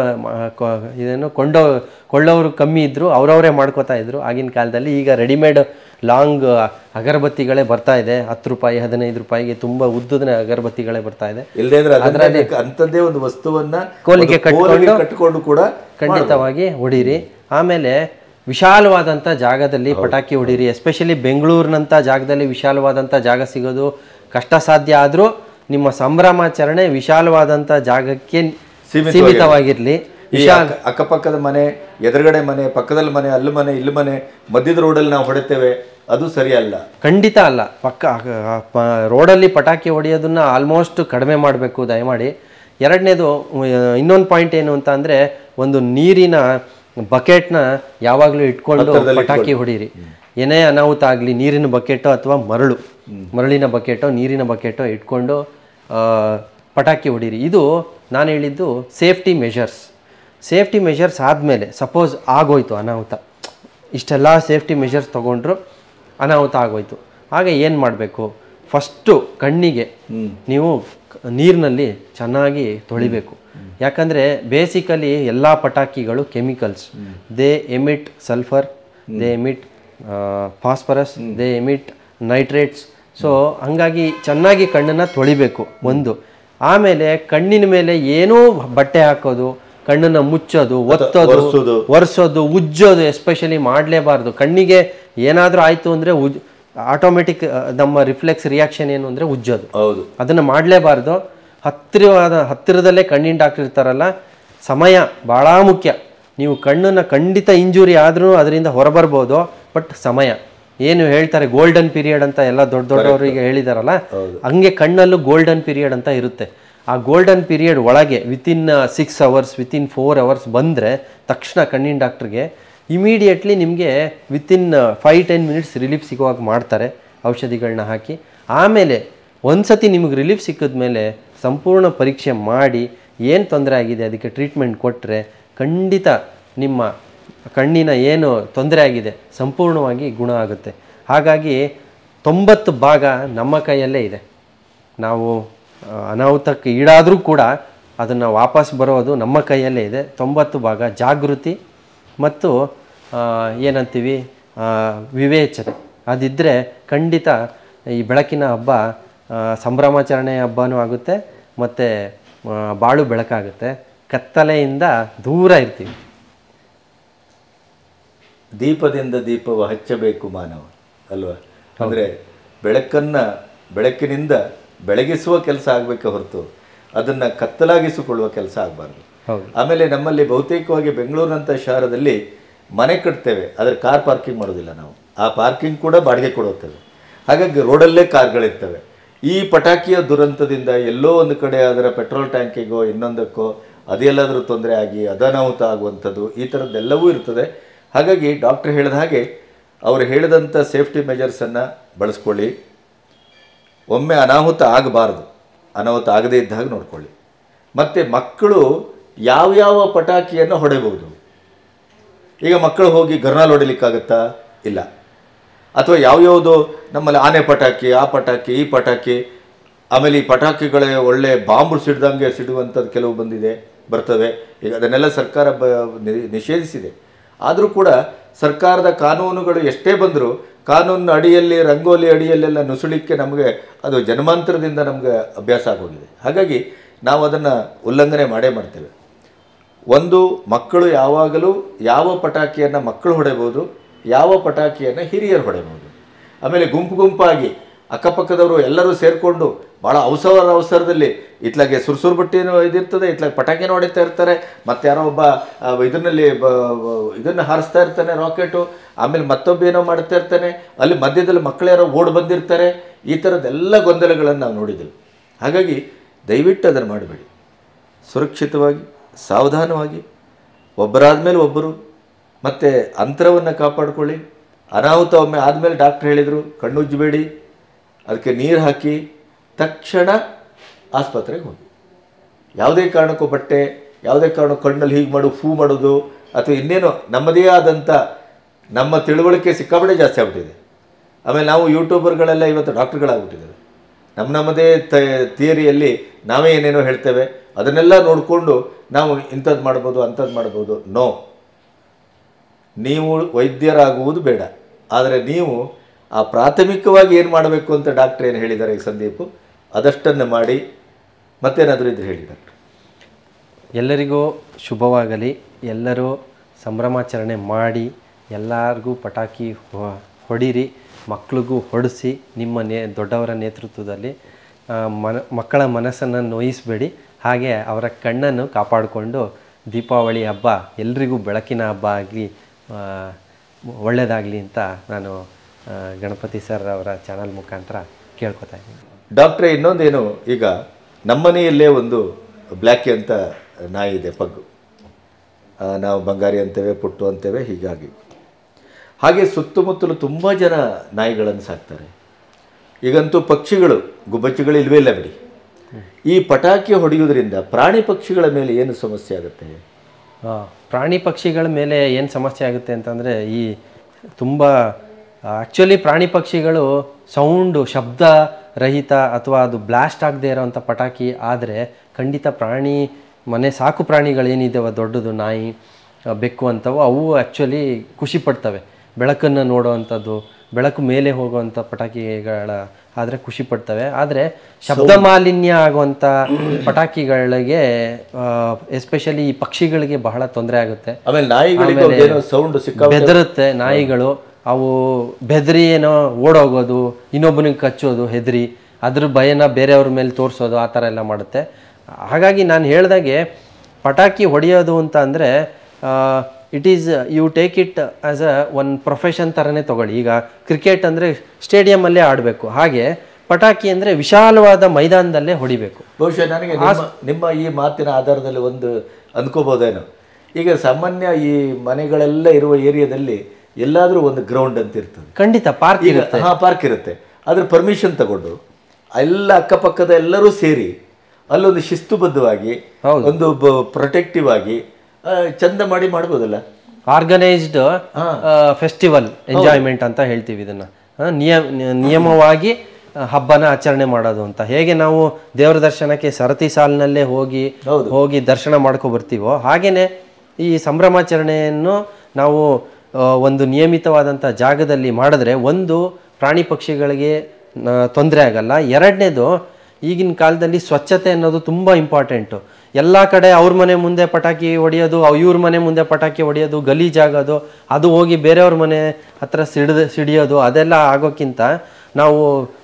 ಇದನ್ನು ಕೊಂಡೋ ಕೊಳ್ಳೋರು ಕಮ್ಮಿ ಇದ್ದರು ಅವರವರೇ ಮಾಡ್ಕೋತಾ ಇದ್ರು ಆಗಿನ ಕಾಲದಲ್ಲಿ ಈಗ ರೆಡಿಮೇಡ್ ಲಾಂಗ್ ಅಗರಬತ್ತಿಗಳೇ ಬರ್ತಾ ಇದೆ ಹತ್ತು ರೂಪಾಯಿ ಹದಿನೈದು ರೂಪಾಯಿಗೆ ತುಂಬ ಉದ್ದದ ಅಗರಬತ್ತಿಗಳೇ ಬರ್ತಾ ಇದೆ ಇಲ್ಲದೇ ಇದ್ರೆ ಅದನ್ನೇ ಅಂಥದ್ದೇ ಒಂದು ವಸ್ತುವನ್ನ ಕೋಲಿಗೆ ಒಂದು ಕೋಲಿಗೆ ಕಟ್ಟಿಕೊಂಡು ಕೂಡ ಖಂಡಿತವಾಗಿ ಹೊಡೀರಿ ಆಮೇಲೆ ವಿಶಾಲವಾದಂಥ ಜಾಗದಲ್ಲಿ ಪಟಾಕಿ ಹೊಡೀರಿ ಎಸ್ಪೆಷಲಿ ಬೆಂಗಳೂರಿನಂಥ ಜಾಗದಲ್ಲಿ ವಿಶಾಲವಾದಂಥ ಜಾಗ ಸಿಗೋದು ಕಷ್ಟ ಸಾಧ್ಯ ಆದರೂ ನಿಮ್ಮ ಸಂಭ್ರಮಾಚರಣೆ ವಿಶಾಲವಾದಂಥ ಜಾಗಕ್ಕೆ ಸೀಮಿತವಾಗಿರಲಿ ಈ ಅಕ್ಕ- ಅಕ್ಕಪಕ್ಕದ ಮನೆ ಎದುರುಗಡೆ ಮನೆ ಪಕ್ಕದಲ್ಲಿ ಮನೆ ಅಲ್ಲಿ ಮನೆ ಇಲ್ಲಿ ಮನೆ ಮಧ್ಯದ ರೋಡಲ್ಲಿ ನಾವು ಹೊಡಿತೇವೆ ಅದು ಸರಿಯಲ್ಲ ಖಂಡಿತ ಅಲ್ಲ ಪಕ್ಕ ಆ, ಪ- ರೋಡಲ್ಲಿ ಪಟಾಕಿ ಹೊಡೆಯೋದನ್ನ ಆಲ್ಮೋಸ್ಟ್ ಕಡಿಮೆ ಮಾಡಬೇಕು ದಯಮಾಡಿ ಎರಡನೇದು ಇನ್ನೊಂದು ಪಾಯಿಂಟ್ ಏನು ಅಂತ ಅಂದರೆ ಒಂದು ನೀರಿನ ಬಕೆಟ್ನ ಯಾವಾಗಲೂ ಇಟ್ಕೊಂಡು ಪಟಾಕಿ ಹೊಡೀರಿ ಏನೇ ಅನಾಹುತ ಆಗಲಿ ನೀರಿನ ಬಕೆಟೋ ಅಥವಾ ಮರಳು ಮರಳಿನ ಬಕೆಟೋ ನೀರಿನ ಬಕೆಟೋ ಇಟ್ಕೊಂಡು ಆ, ಪಟಾಕಿ ಹೊಡೀರಿ ಇದು ನಾನು ಹೇಳಿದ್ದು ಸೇಫ್ಟಿ ಮೆಷರ್ಸ್ ಸೇಫ್ಟಿ ಮೆಷರ್ಸ್ ಆದಮೇಲೆ ಸಪೋಸ್ ಆಗೋಯ್ತು ಅನಾಹುತ ಇಷ್ಟೆಲ್ಲ ಸೇಫ್ಟಿ ಮೆಷರ್ಸ್ ತೊಗೊಂಡ್ರು ಅನಾಹುತ ಆಗೋಯ್ತು ಆಗ ಏನು ಮಾಡಬೇಕು ಫಸ್ಟು ಕಣ್ಣಿಗೆ ನೀವು ನೀರಿನಲ್ಲಿ ಚೆನ್ನಾಗಿ ತೊಳಿಬೇಕು ಯಾಕಂದರೆ ಬೇಸಿಕಲಿ ಎಲ್ಲ ಪಟಾಕಿಗಳು chemicals they emit sulphur they emit phosphorus they emit nitrates so ಹಂಗಾಗಿ ಚೆನ್ನಾಗಿ ಕಣ್ಣನ್ನು ತೊಳಿಬೇಕು ಒಂದು ಆಮೇಲೆ ಕಣ್ಣಿನ ಮೇಲೆ ಏನೂ ಬಟ್ಟೆ ಹಾಕೋದು ಕಣ್ಣನ್ನು ಮುಚ್ಚೋದು ಒತ್ತೋದು ಒರ್ಸೋದು. ಒರೆಸೋದು ಉಜ್ಜೋದು ಎಸ್ಪೆಷಲಿ ಮಾಡಲೇಬಾರ್ದು ಕಣ್ಣಿಗೆ ಏನಾದರೂ ಆಯಿತು ಅಂದರೆ ಉಜ್ ಆಟೋಮೆಟಿಕ್ ನಮ್ಮ ರಿಫ್ಲೆಕ್ಸ್ ರಿಯಾಕ್ಷನ್ ಏನು ಅಂದರೆ ಉಜ್ಜೋದು ಹೌದು ಅದನ್ನು ಮಾಡಲೇಬಾರ್ದು ಹತ್ತಿರವಾದ ಹತ್ತಿರದಲ್ಲೇ ಕಣ್ಣಿನ ಡಾಕ್ಟರ್ ಇರ್ತಾರಲ್ಲ ಸಮಯ ಭಾಳ ಮುಖ್ಯ ನೀವು ಕಣ್ಣನ್ನು ಖಂಡಿತ ಇಂಜುರಿ ಆದರೂ ಅದರಿಂದ ಹೊರಬರ್ಬೋದು ಬಟ್ ಸಮಯ ಏನು ಹೇಳ್ತಾರೆ ಗೋಲ್ಡನ್ ಪೀರಿಯಡ್ ಅಂತ ಎಲ್ಲ ದೊಡ್ಡ ದೊಡ್ಡವರಿಗೆ ಹೇಳಿದಾರಲ್ಲ ಹಂಗೆ ಕಣ್ಣಲ್ಲೂ ಗೋಲ್ಡನ್ ಪೀರಿಯಡ್ ಅಂತ ಇರುತ್ತೆ ಆ ಗೋಲ್ಡನ್ ಪೀರಿಯಡ್ ಒಳಗೆ within six hours within four hours ಬಂದರೆ ತಕ್ಷಣ ಕಣ್ಣಿನ ಡಾಕ್ಟ್ರಿಗೆ ಇಮಿಡಿಯೇಟ್ಲಿ ನಿಮಗೆ within five ten minutes relief ಸಿಗುವಾಗ ಮಾಡ್ತಾರೆ ಔಷಧಿಗಳನ್ನ ಹಾಕಿ ಆಮೇಲೆ ಒಂದ್ಸತಿ ನಿಮಗೆ ರಿಲೀಫ್ ಸಿಕ್ಕಿದ ಮೇಲೆ ಸಂಪೂರ್ಣ ಪರೀಕ್ಷೆ ಮಾಡಿ ಏನು ತೊಂದರೆ ಆಗಿದೆ ಅದಕ್ಕೆ ಟ್ರೀಟ್ಮೆಂಟ್ ಕೊಟ್ಟರೆ ಖಂಡಿತ ನಿಮ್ಮ ಕಣ್ಣಿನ ಏನು ತೊಂದರೆ ಆಗಿದೆ ಸಂಪೂರ್ಣವಾಗಿ ಗುಣ ಆಗುತ್ತೆ ಹಾಗಾಗಿ ತೊಂಬತ್ತು ಭಾಗ ನಮ್ಮ ಕೈಯಲ್ಲೇ ಇದೆ ನಾವು ಆ, ಅನಾಹುತಕ್ಕೆ ಈಡಾದರೂ ಕೂಡ ಅದನ್ನು ವಾಪಸ್ ಬರೋದು ನಮ್ಮ ಕೈಯಲ್ಲೇ ಇದೆ ತೊಂಬತ್ತು ಭಾಗ ಜಾಗೃತಿ ಮತ್ತು ಆ, ಏನಂತೀವಿ ಆ, ವಿವೇಚನೆ ಅದಿದ್ದರೆ ಖಂಡಿತ ಈ ಬೆಳಕಿನ ಹಬ್ಬ ಆ, ಸಂಭ್ರಮಾಚರಣೆ ಹಬ್ಬನೂ ಆಗುತ್ತೆ ಮತ್ತು ಬಾಳು ಬೆಳಕಾಗುತ್ತೆ ಕತ್ತಲೆಯಿಂದ ದೂರ ಇರ್ತೀವಿ ದೀಪದಿಂದ ದೀಪವ ಹಚ್ಚಬೇಕು ಮಾನವ ಅಲ್ವಾ ಅಂದರೆ ಬೆಳಕನ್ನು ಬೆಳಕಿನಿಂದ ಬೆಳಗಿಸುವ ಕೆಲಸ ಆಗಬೇಕೆ ಹೊರತು ಅದನ್ನು ಕತ್ತಲಾಗಿಸಿಕೊಳ್ಳುವ ಕೆಲಸ ಆಗಬಾರ್ದು ಹೌದು ಆಮೇಲೆ ನಮ್ಮಲ್ಲಿ ಬಹುತೇಕವಾಗಿ ಬೆಂಗಳೂರಿನಂಥ ಶಹರದಲ್ಲಿ ಮನೆ ಕಟ್ತೇವೆ ಆದರೆ ಕಾರ್ ಪಾರ್ಕಿಂಗ್ ಮಾಡೋದಿಲ್ಲ ನಾವು ಆ ಪಾರ್ಕಿಂಗ್ ಕೂಡ ಬಾಡಿಗೆ ಕೊಡುತ್ತೇವೆ ಹಾಗಾಗಿ ರೋಡಲ್ಲೇ ಕಾರ್ಗಳಿರ್ತವೆ ಈ ಪಟಾಕಿಯ ದುರಂತದಿಂದ ಎಲ್ಲೋ ಒಂದು ಕಡೆ ಅದರ ಪೆಟ್ರೋಲ್ ಟ್ಯಾಂಕಿಗೋ ಇನ್ನೊಂದಕ್ಕೋ ಅದೆಲ್ಲಾದರೂ ತೊಂದರೆ ಆಗಿ ಅನಾಹುತ ಆಗುವಂಥದ್ದು ಈ ಥರದ್ದೆಲ್ಲವೂ ಇರ್ತದೆ ಹಾಗಾಗಿ ಡಾಕ್ಟರ್ ಹೇಳಿದ ಹಾಗೆ ಅವರು ಹೇಳಿದಂಥ ಸೇಫ್ಟಿ ಮೆಜರ್ಸನ್ನು ಬಳಸ್ಕೊಳ್ಳಿ ಒಮ್ಮೆ ಅನಾಹುತ ಆಗಬಾರ್ದು ಅನಾಹುತ ಆಗದೇ ಇದ್ದ ಹಾಗೆ ನೋಡ್ಕೊಳ್ಳಿ ಮತ್ತು ಮಕ್ಕಳು ಯಾವ್ಯಾವ ಪಟಾಕಿಯನ್ನು ಹೊಡೆಯಬಹುದು ಈಗ ಮಕ್ಕಳು ಹೋಗಿ ಗರ್ನಾಲ್ ಹೊಡಿಲಿಕ್ಕಾಗತ್ತಾ ಇಲ್ಲ ಅಥವಾ ಯಾವ್ಯಾವುದು ನಮ್ಮಲ್ಲಿ ಆನೆ ಪಟಾಕಿ ಆ ಪಟಾಕಿ ಈ ಪಟಾಕಿ ಆಮೇಲೆ ಈ ಪಟಾಕಿಗಳೇ ಒಳ್ಳೆ ಬಾಂಬು ಸಿಡ್ದಂಗೆ ಸಿಡುವಂಥದ್ದು ಕೆಲವು ಬಂದಿದೆ ಬರ್ತವೆ ಈಗ ಅದನ್ನೆಲ್ಲ ಸರ್ಕಾರ ಬ ನಿ- ನಿಷೇಧಿಸಿದೆ ಆದರೂ ಕೂಡ ಸರ್ಕಾರದ ಕಾನೂನುಗಳು ಎಷ್ಟೇ ಬಂದರೂ ಕಾನೂನಿನ ಅಡಿಯಲ್ಲಿ ರಂಗೋಲಿ ಅಡಿಯಲ್ಲೆಲ್ಲ ನುಸುಳಿಕ್ಕೆ ನಮಗೆ ಅದು ಜನ್ಮಾಂತರದಿಂದ ನಮಗೆ ಅಭ್ಯಾಸ ಆಗೋಗಿದೆ ಹಾಗಾಗಿ ನಾವು ಅದನ್ನು ಉಲ್ಲಂಘನೆ ಮಾಡೇ ಮಾಡ್ತೇವೆ ಒಂದು ಮಕ್ಕಳು ಯಾವಾಗಲೂ ಯಾವ ಪಟಾಕಿಯನ್ನು ಮಕ್ಕಳು ಹೊಡೆಯಬಹುದು ಯಾವ ಪಟಾಕಿಯನ್ನು ಹಿರಿಯರು ಹೊಡೆಯಬಹುದು ಆಮೇಲೆ ಗುಂಪು ಗುಂಪಾಗಿ ಅಕ್ಕಪಕ್ಕದವರು ಎಲ್ಲರೂ ಸೇರಿಕೊಂಡು ಭಾಳ ಅವಸರ ಅವಸರದಲ್ಲಿ ಇತ್ಲಾಗೆ ಸುರ್ಸುರು ಬಟ್ಟೆನೂ ಇದಿರ್ತದೆ ಇತ್ಲಾಗೆ ಪಟಾಕಿನೂ ಹೊಡಿತಾ ಇರ್ತಾರೆ ಮತ್ತು ಯಾರೋ ಒಬ್ಬ ಆ, ಇದನ್ನಲ್ಲಿ ಬ ಬ- ಇದನ್ನು ಹಾರಿಸ್ತಾ ಇರ್ತಾನೆ ರಾಕೆಟು ಆಮೇಲೆ ಮತ್ತೊಬ್ಬ ಏನೋ ಮಾಡ್ತಾ ಇರ್ತಾನೆ ಅಲ್ಲಿ ಮಧ್ಯದಲ್ಲಿ ಮಕ್ಕಳು ಯಾರೋ ಓಡ್ ಬಂದಿರ್ತಾರೆ ಈ ಥರದ್ದೆಲ್ಲ ಗೊಂದಲಗಳನ್ನು ನಾವು ನೋಡಿದ್ದೇವೆ ಹಾಗಾಗಿ ದಯವಿಟ್ಟು ಅದನ್ನು ಮಾಡಬೇಡಿ ಸುರಕ್ಷಿತವಾಗಿ ಸಾವಧಾನವಾಗಿ ಒಬ್ಬರಾದ ಮೇಲೆ ಒಬ್ಬರು ಮತ್ತು ಅಂತರವನ್ನು ಕಾಪಾಡಿಕೊಳ್ಳಿ ಅನಾಹುತ ಒಮ್ಮೆ ಆದಮೇಲೆ ಡಾಕ್ಟ್ರ್ ಹೇಳಿದರು ಕಣ್ಣುಜ್ಜಬೇಡಿ ಅದಕ್ಕೆ ನೀರು ಹಾಕಿ ತಕ್ಷಣ ಆಸ್ಪತ್ರೆಗೆ ಹೋಗಿ ಯಾವುದೇ ಕಾರಣಕ್ಕೂ ಬಟ್ಟೆ ಯಾವುದೇ ಕಾರಣಕ್ಕೂ ಕಣ್ಣಲ್ಲಿ ಹೀಗೆ ಮಾಡು ಫೂ ಮಾಡೋದು ಅಥವಾ ಇನ್ನೇನೋ ನಮ್ಮದೇ ಆದಂಥ ನಮ್ಮ ತಿಳುವಳಿಕೆ ಸಿಕ್ಕಾಪಟ್ಟೆ ಜಾಸ್ತಿ ಆಗ್ಬಿಟ್ಟಿದೆ ಆಮೇಲೆ ನಾವು ಯೂಟ್ಯೂಬರ್ಗಳೆಲ್ಲ ಇವತ್ತು ಡಾಕ್ಟ್ರುಗಳಾಗ್ಬಿಟ್ಟಿದ್ದೇವೆ ನಮ್ಮ ನಮ್ಮದೇ ತ ಥಿಯರಿಯಲ್ಲಿ ನಾವೇ ಏನೇನೋ ಹೇಳ್ತೇವೆ ಅದನ್ನೆಲ್ಲ ನೋಡಿಕೊಂಡು ನಾವು ಇಂಥದ್ದು ಮಾಡ್ಬೋದು ಅಂಥದ್ದು ಮಾಡ್ಬೋದು ನೋ ನೀವು ವೈದ್ಯರಾಗುವುದು ಬೇಡ ಆದರೆ ನೀವು ಆ ಪ್ರಾಥಮಿಕವಾಗಿ ಏನು ಮಾಡಬೇಕು ಅಂತ ಡಾಕ್ಟ್ರ್ ಏನು ಹೇಳಿದ್ದಾರೆ ಈಗ ಸಂದೀಪು ಅದಷ್ಟನ್ನು ಮಾಡಿ ಮತ್ತೇನಾದರೂ ಇದ್ರೆ ಹೇಳಿ ಡಾಕ್ಟ್ರ್ ಎಲ್ಲರಿಗೂ ಶುಭವಾಗಲಿ ಎಲ್ಲರೂ ಸಂಭ್ರಮಾಚರಣೆ ಮಾಡಿ ಎಲ್ಲರಿಗೂ ಪಟಾಕಿ ಹೊ- ಹೊಡೀರಿ ಮಕ್ಳಿಗೂ ಹೊಡಿಸಿ ನಿಮ್ಮ ನೇ ದೊಡ್ಡವರ ನೇತೃತ್ವದಲ್ಲಿ ಆ, ಮನ ಮಕ್ಕಳ ಮನಸ್ಸನ್ನು ನೋಯಿಸಬೇಡಿ ಹಾಗೆ ಅವರ ಕಣ್ಣನ್ನು ಕಾಪಾಡಿಕೊಂಡು ದೀಪಾವಳಿ ಹಬ್ಬ ಎಲ್ರಿಗೂ ಬೆಳಕಿನ ಹಬ್ಬ ಆಗಲಿ ಒಳ್ಳೆಯದಾಗಲಿ ಅಂತ ನಾನು ಆ, ಗಣಪತಿ ಸರ್ ಅವರ ಚಾನಲ್ ಮುಖಾಂತರ ಕೇಳ್ಕೊತಾ ಇದ್ದೀನಿ ಡಾಕ್ಟ್ರೇ ಇನ್ನೊಂದೇನು ಈಗ ನಮ್ಮನೆಯಲ್ಲೇ ಒಂದು ಬ್ಲ್ಯಾಕಿ ಅಂತ ನಾಯಿ ಇದೆ ಪಗ್ಗು ಆ, ನಾವು ಬಂಗಾರಿ ಅಂತೇವೆ ಪುಟ್ಟು ಅಂತೇವೆ ಹೀಗಾಗಿ ಹಾಗೆ ಸುತ್ತಮುತ್ತಲು ತುಂಬ ಜನ ನಾಯಿಗಳನ್ನು ಸಾಕ್ತಾರೆ ಈಗಂತೂ ಪಕ್ಷಿಗಳು ಗುಬ್ಬಚ್ಚಿಗಳು ಇಲ್ವೇ ಇಲ್ಲ ಬಿಡಿ ಈ ಪಟಾಕಿ ಹೊಡೆಯುವುದರಿಂದ ಪ್ರಾಣಿ ಪಕ್ಷಿಗಳ ಮೇಲೆ ಏನು ಸಮಸ್ಯೆ ಆಗುತ್ತೆ ಆ, ಪ್ರಾಣಿ ಪಕ್ಷಿಗಳ ಮೇಲೆ ಏನು ಸಮಸ್ಯೆ ಆಗುತ್ತೆ ಅಂತಂದರೆ ಈ ತುಂಬ ಆ್ಯಕ್ಚುಲಿ ಪ್ರಾಣಿ ಪಕ್ಷಿಗಳು ಸೌಂಡು ಶಬ್ದ ರಹಿತ ಅಥವಾ ಅದು ಬ್ಲಾಸ್ಟ್ ಆಗದೆ ಇರೋವಂಥ ಪಟಾಕಿ ಆದರೆ ಖಂಡಿತ ಪ್ರಾಣಿ ಮನೆ ಸಾಕು ಪ್ರಾಣಿಗಳೇನಿದ್ದಾವೆ ದೊಡ್ಡದು ನಾಯಿ ಆ, ಬೆಕ್ಕು ಅಂಥವು ಅವು ಆ್ಯಕ್ಚುಲಿ ಖುಷಿ ಪಡ್ತವೆ ಬೆಳಕನ್ನು ನೋಡುವಂಥದ್ದು ಬೆಳಕು ಮೇಲೆ ಹೋಗುವಂಥ ಪಟಾಕಿಗಳ ಆದರೆ ಖುಷಿ ಪಡ್ತವೆ ಆದರೆ ಶಬ್ದ ಮಾಲಿನ್ಯ ಆಗುವಂಥ ಪಟಾಕಿಗಳಿಗೆ ಎಸ್ಪೆಷಲಿ ಈ ಪಕ್ಷಿಗಳಿಗೆ ಬಹಳ ತೊಂದರೆ ಆಗುತ್ತೆ ಆಮೇಲೆ ನಾಯಿಗಳಿಗೆ ಏನೋ ಸೌಂಡ್ ಸಿಕ್ಕ ಬೆದರುತ್ತೆ ನಾಯಿಗಳು ಅವು ಬೆದರಿ ಏನೋ ಓಡೋಗೋದು ಇನ್ನೊಬ್ಬನಿಗೆ ಕಚ್ಚೋದು ಹೆದರಿ ಅದ್ರ ಭಯನ ಬೇರೆಯವ್ರ ಮೇಲೆ ತೋರಿಸೋದು ಆ ಥರ ಎಲ್ಲ ಮಾಡುತ್ತೆ ಹಾಗಾಗಿ ನಾನು ಹೇಳ್ದಾಗೆ ಪಟಾಕಿ ಹೊಡೆಯೋದು ಅಂತ ಅಂದರೆ it is you take it as a one profession ಥರನೇ ತಗೊಳ್ಳಿ ಈಗ ಕ್ರಿಕೆಟ್ ಅಂದರೆ ಸ್ಟೇಡಿಯಮಲ್ಲೇ ಆಡಬೇಕು ಹಾಗೆ ಪಟಾಕಿ ಅಂದರೆ ವಿಶಾಲವಾದ ಮೈದಾನದಲ್ಲೇ ಹೊಡಿಬೇಕು ಬಹುಶಃ ನನಗೆ ನಿಮ್ಮ ನಿಮ್ಮ ಈ ಮಾತಿನ ಆಧಾರದಲ್ಲಿ ಒಂದು ಅಂದ್ಕೋಬೋದೇನೋ ಈಗ ಸಾಮಾನ್ಯ ಈ ಮನೆಗಳೆಲ್ಲ ಇರುವ ಏರಿಯಾದಲ್ಲಿ ಎಲ್ಲಾದರೂ ಒಂದು ಗ್ರೌಂಡ್ ಅಂತ ಇರ್ತದೆ ಖಂಡಿತ ಪಾರ್ಕ್ ಈಗ ಹಾ ಪಾರ್ಕ್ ಇರುತ್ತೆ ಅದ್ರ ಪರ್ಮಿಷನ್ ತಗೊಂಡು ಎಲ್ಲ ಅಕ್ಕಪಕ್ಕದ ಎಲ್ಲರೂ ಸೇರಿ ಅಲ್ಲೊಂದು ಶಿಸ್ತುಬದ್ಧವಾಗಿ ಒಂದು ಪ್ರೊಟೆಕ್ಟಿವ್ ಆಗಿ ಆ, ಚಂದ ಮಾಡಿ ಮಾಡ್ಬೋದಲ್ಲ ಆರ್ಗನೈಸ್ಡ್ ಫೆಸ್ಟಿವಲ್ ಎಂಜಾಯ್ಮೆಂಟ್ ಅಂತ ಹೇಳ್ತೀವಿ ಇದನ್ನ ಆ, ನಿಯಮ ನಿಯಮವಾಗಿ ಆ, ಹಬ್ಬನ ಆಚರಣೆ ಮಾಡೋದು ಅಂತ ಹೇಗೆ ನಾವು ದೇವರ ದರ್ಶನಕ್ಕೆ ಸರತಿ ಸಾಲಿನಲ್ಲೇ ಹೋಗಿ ಹೋಗಿ ದರ್ಶನ ಮಾಡ್ಕೊ ಬರ್ತೀವೋ ಹಾಗೇನೆ ಈ ಸಂಭ್ರಮಾಚರಣೆಯನ್ನು ನಾವು ಆ, ಒಂದು ನಿಯಮಿತವಾದಂಥ ಜಾಗದಲ್ಲಿ ಮಾಡಿದ್ರೆ ಒಂದು ಪ್ರಾಣಿ ಪಕ್ಷಿಗಳಿಗೆ ತೊಂದರೆ ಆಗಲ್ಲ ಎರಡನೇದು ಈಗಿನ ಕಾಲದಲ್ಲಿ ಸ್ವಚ್ಛತೆ ಅನ್ನೋದು ತುಂಬ ಇಂಪಾರ್ಟೆಂಟು ಎಲ್ಲ ಕಡೆ ಅವ್ರ ಮನೆ ಮುಂದೆ ಪಟಾಕಿ ಹೊಡೆಯೋದು ಇವ್ರ ಮನೆ ಮುಂದೆ ಪಟಾಕಿ ಹೊಡೆಯೋದು ಗಲೀಜಾಗೋದು ಅದು ಹೋಗಿ ಬೇರೆಯವ್ರ ಮನೆ ಹತ್ರ ಸಿಡಿದು ಸಿಡಿಯೋದು ಅದೆಲ್ಲ ಆಗೋಕ್ಕಿಂತ ನಾವು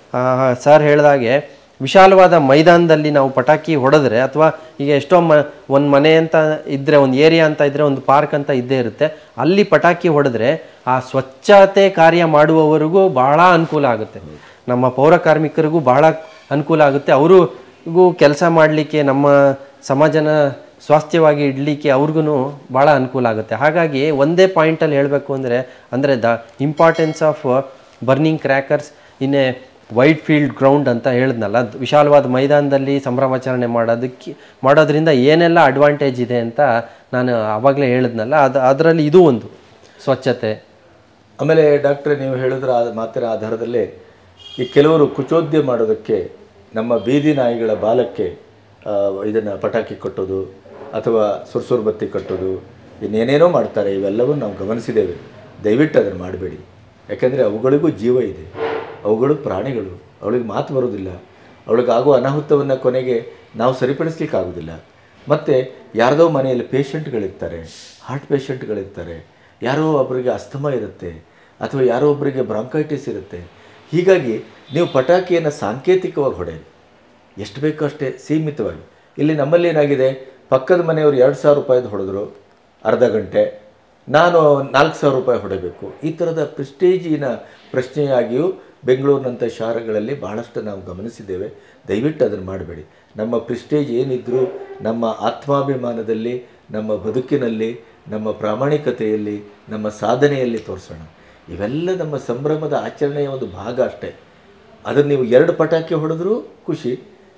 ಸರ್ ಹೇಳಿದಾಗೆ ವಿಶಾಲವಾದ ಮೈದಾನದಲ್ಲಿ ನಾವು ಪಟಾಕಿ ಹೊಡೆದ್ರೆ ಅಥವಾ ಈಗ ಎಷ್ಟೋ ಮ ಒಂದು ಮನೆ ಅಂತ ಇದ್ದರೆ ಒಂದು ಏರಿಯಾ ಅಂತ ಇದ್ದರೆ ಒಂದು ಪಾರ್ಕ್ ಅಂತ ಇದ್ದೇ ಇರುತ್ತೆ ಅಲ್ಲಿ ಪಟಾಕಿ ಹೊಡೆದ್ರೆ ಆ ಸ್ವಚ್ಛತೆ ಕಾರ್ಯ ಮಾಡುವವರಿಗೂ ಬಹಳ ಅನುಕೂಲ ಆಗುತ್ತೆ ನಮ್ಮ ಪೌರ ಕಾರ್ಮಿಕರಿಗೂ ಬಹಳ ಅನುಕೂಲ ಆಗುತ್ತೆ ಅವರಿಗೂ ಕೆಲಸ ಮಾಡಲಿಕ್ಕೆ ನಮ್ಮ ಸಮಾಜನ ಸ್ವಾಸ್ಥ್ಯವಾಗಿ ಇಡಲಿಕ್ಕೆ ಅವ್ರಿಗೂ ಭಾಳ ಅನುಕೂಲ ಆಗುತ್ತೆ ಹಾಗಾಗಿ ಒಂದೇ ಪಾಯಿಂಟಲ್ಲಿ ಹೇಳಬೇಕು ಅಂದರೆ ಅಂದರೆ the importance of burning crackers in a wide field ground ಅಂತ ಹೇಳಿದ್ನಲ್ಲ ಅದ್ ವಿಶಾಲವಾದ ಮೈದಾನದಲ್ಲಿ ಸಂಭ್ರಮಾಚರಣೆ ಮಾಡೋದಕ್ಕೆ ಮಾಡೋದ್ರಿಂದ ಏನೆಲ್ಲ ಅಡ್ವಾಂಟೇಜ್ ಇದೆ ಅಂತ ನಾನು ಆವಾಗಲೇ ಹೇಳಿದ್ನಲ್ಲ ಅದು ಅದರಲ್ಲಿ ಇದು ಒಂದು ಸ್ವಚ್ಛತೆ ಆಮೇಲೆ ಡಾಕ್ಟ್ರೆ ನೀವು ಹೇಳಿದ್ರ ಆ ಮಾತಿನ ಆಧಾರದಲ್ಲಿ ಈ ಕೆಲವರು ಕುಚೋದ್ಯ ಮಾಡೋದಕ್ಕೆ ನಮ್ಮ ಬೀದಿ ನಾಯಿಗಳ ಬಾಲಕ್ಕೆ ಇದನ್ನು ಪಟಾಕಿ ಕಟ್ಟೋದು ಅಥವಾ ಸುರ್ಸುರು ಬತ್ತಿ ಕಟ್ಟೋದು ಇನ್ನೇನೇನೋ ಮಾಡ್ತಾರೆ ಇವೆಲ್ಲವೂ ನಾವು ಗಮನಿಸಿದ್ದೇವೆ ದಯವಿಟ್ಟು ಅದನ್ನು ಮಾಡಬೇಡಿ ಯಾಕೆಂದರೆ ಅವುಗಳಿಗೂ ಜೀವ ಇದೆ ಅವುಗಳು ಪ್ರಾಣಿಗಳು ಅವಳಿಗೆ ಮಾತು ಬರೋದಿಲ್ಲ ಅವಳಿಗಾಗುವ ಅನಾಹುತವನ್ನು ಕೊನೆಗೆ ನಾವು ಸರಿಪಡಿಸ್ಲಿಕ್ಕಾಗೋದಿಲ್ಲ ಮತ್ತು ಯಾರದೋ ಮನೆಯಲ್ಲಿ ಪೇಷಂಟ್ಗಳಿರ್ತಾರೆ ಹಾರ್ಟ್ ಪೇಷಂಟ್ಗಳಿರ್ತಾರೆ ಯಾರೋ ಒಬ್ಬರಿಗೆ ಅಸ್ತಮ ಇರುತ್ತೆ ಅಥವಾ ಯಾರೋ ಒಬ್ಬರಿಗೆ ಬ್ರಾಂಕೈಟಿಸ್ ಇರುತ್ತೆ ಹೀಗಾಗಿ ನೀವು ಪಟಾಕಿಯನ್ನು ಸಾಂಕೇತಿಕವಾಗಿ ಹೊಡೆಯಿರಿ ಎಷ್ಟು ಬೇಕೋ ಅಷ್ಟೇ ಸೀಮಿತವಾಗಿ ಇಲ್ಲಿ ನಮ್ಮಲ್ಲಿ ಏನಾಗಿದೆ ಪಕ್ಕದ ಮನೆಯವರು ಎರಡು ಸಾವಿರ ರೂಪಾಯಿದು ಹೊಡೆದ್ರು ಅರ್ಧ ಗಂಟೆ ನಾನು ನಾಲ್ಕು ಸಾವಿರ ರೂಪಾಯಿ ಹೊಡೆಯಬೇಕು ಈ ಥರದ ಪ್ರೆಸ್ಟೇಜಿನ ಪ್ರಶ್ನೆಯಾಗಿಯೂ ಬೆಂಗಳೂರಿನಂಥ ಶಹರಗಳಲ್ಲಿ ಬಹಳಷ್ಟು ನಾವು ಗಮನಿಸಿದ್ದೇವೆ ದಯವಿಟ್ಟು ಅದನ್ನು ಮಾಡಬೇಡಿ ನಮ್ಮ ಪ್ರೆಸ್ಟೇಜ್ ಏನಿದ್ರೂ ನಮ್ಮ ಆತ್ಮಾಭಿಮಾನದಲ್ಲಿ ನಮ್ಮ ಬದುಕಿನಲ್ಲಿ ನಮ್ಮ ಪ್ರಾಮಾಣಿಕತೆಯಲ್ಲಿ ನಮ್ಮ ಸಾಧನೆಯಲ್ಲಿ ತೋರಿಸೋಣ ಇವೆಲ್ಲ ನಮ್ಮ ಸಂಭ್ರಮದ ಆಚರಣೆಯ ಒಂದು ಭಾಗ ಅಷ್ಟೇ ಅದನ್ನು ನೀವು ಎರಡು ಪಟಾಕಿ ಹೊಡೆದ್ರೂ ಖುಷಿ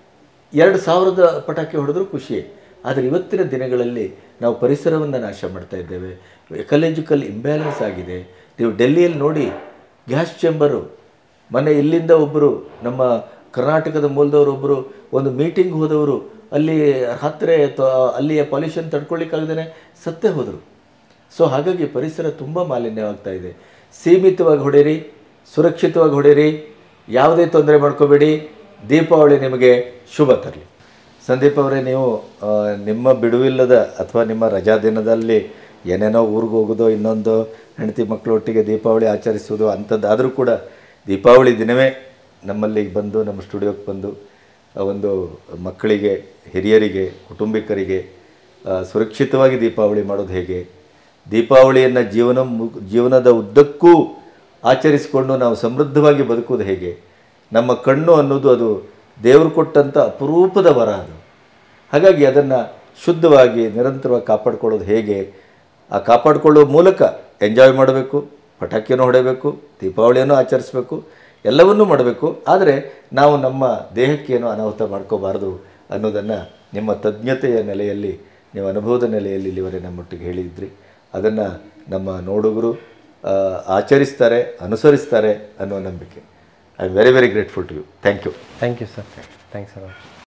ಎರಡು ಸಾವಿರದ ಪಟಾಕಿ ಹೊಡೆದ್ರೂ ಖುಷಿ ಆದರೆ ಇವತ್ತಿನ ದಿನಗಳಲ್ಲಿ ನಾವು ಪರಿಸರವನ್ನು ನಾಶ ಮಾಡ್ತಾ ಇದ್ದೇವೆ ಎಕಲಾಜಿಕಲ್ ಇಂಬ್ಯಾಲೆನ್ಸ್ ಆಗಿದೆ ನೀವು ಡೆಲ್ಲಿಯಲ್ಲಿ ನೋಡಿ ಗ್ಯಾಸ್ ಚೇಂಬರು ಮೊನ್ನೆ ಇಲ್ಲಿಂದ ಒಬ್ಬರು ನಮ್ಮ ಕರ್ನಾಟಕದ ಮೂಲದವರು ಒಬ್ಬರು ಒಂದು ಮೀಟಿಂಗ್ ಹೋದವರು ಅಲ್ಲಿ ಹತ್ತಿರ ಅಲ್ಲಿಯ ಪೊಲ್ಯೂಷನ್ ತಡ್ಕೊಳ್ಳಿಕ್ಕಾಗದೇ ಸತ್ತೇ ಹೋದರು ಸೊ ಹಾಗಾಗಿ ಪರಿಸರ ತುಂಬ ಮಾಲಿನ್ಯವಾಗ್ತಾ ಇದೆ ಸೀಮಿತವಾಗಿ ಹೊಡೆಯಿರಿ ಸುರಕ್ಷಿತವಾಗಿ ಹೊಡೆಯಿರಿ ಯಾವುದೇ ತೊಂದರೆ ಮಾಡ್ಕೋಬೇಡಿ ದೀಪಾವಳಿ ನಿಮಗೆ ಶುಭ ತರಲಿ ಸಂದೀಪ್ ಅವರೇ ನೀವು ಆ, ನಿಮ್ಮ ಬಿಡುವಿಲ್ಲದ ಅಥವಾ ನಿಮ್ಮ ರಜಾ ದಿನದಲ್ಲಿ ಏನೇನೋ ಊರಿಗೆ ಹೋಗೋದು ಇನ್ನೊಂದು ಹೆಂಡತಿ ಮಕ್ಕಳೊಟ್ಟಿಗೆ ದೀಪಾವಳಿ ಆಚರಿಸೋದು ಅಂಥದ್ದಾದರೂ ಕೂಡ ದೀಪಾವಳಿ ದಿನವೇ ನಮ್ಮಲ್ಲಿ ಬಂದು ನಮ್ಮ ಸ್ಟುಡಿಯೋಕ್ಕೆ ಬಂದು ಆ ಒಂದು ಮಕ್ಕಳಿಗೆ ಹಿರಿಯರಿಗೆ ಕುಟುಂಬಿಕರಿಗೆ ಆ, ಸುರಕ್ಷಿತವಾಗಿ ದೀಪಾವಳಿ ಮಾಡೋದು ಹೇಗೆ ದೀಪಾವಳಿಯನ್ನು ಜೀವನ ಮು- ಜೀವನದ ಉದ್ದಕ್ಕೂ ಆಚರಿಸಿಕೊಂಡು ನಾವು ಸಮೃದ್ಧವಾಗಿ ಬದುಕೋದು ಹೇಗೆ ನಮ್ಮ ಕಣ್ಣು ಅನ್ನೋದು ಅದು ದೇವರು ಕೊಟ್ಟಂಥ ಅಪರೂಪದ ವರ ಅದು ಹಾಗಾಗಿ ಅದನ್ನು ಶುದ್ಧವಾಗಿ ನಿರಂತರವಾಗಿ ಕಾಪಾಡ್ಕೊಳ್ಳೋದು ಹೇಗೆ ಆ ಕಾಪಾಡಿಕೊಳ್ಳುವ ಮೂಲಕ ಎಂಜಾಯ್ ಮಾಡಬೇಕು ಪಟಾಕಿಯನ್ನು ಹೊಡೆಯಬೇಕು ದೀಪಾವಳಿಯನ್ನು ಆಚರಿಸಬೇಕು ಎಲ್ಲವನ್ನೂ ಮಾಡಬೇಕು ಆದರೆ ನಾವು ನಮ್ಮ ದೇಹಕ್ಕೇನು ಅನಾಹುತ ಮಾಡ್ಕೋಬಾರ್ದು ಅನ್ನೋದನ್ನು ನಿಮ್ಮ ತಜ್ಞತೆಯ ನೆಲೆಯಲ್ಲಿ ನೀವು ಅನುಭವದ ನೆಲೆಯಲ್ಲಿ ಇಲ್ಲಿವರೆಗೆ ನಮ್ಮೊಟ್ಟಿಗೆ ಹೇಳಿದ್ರಿ ಅದನ್ನು ನಮ್ಮ ನೋಡುಗರು ಆ, ಆಚರಿಸ್ತಾರೆ ಅನುಸರಿಸ್ತಾರೆ ಅನ್ನೋ ನಂಬಿಕೆ I am very very grateful to you thank you thank you sir thanks ಅಲ್ಲ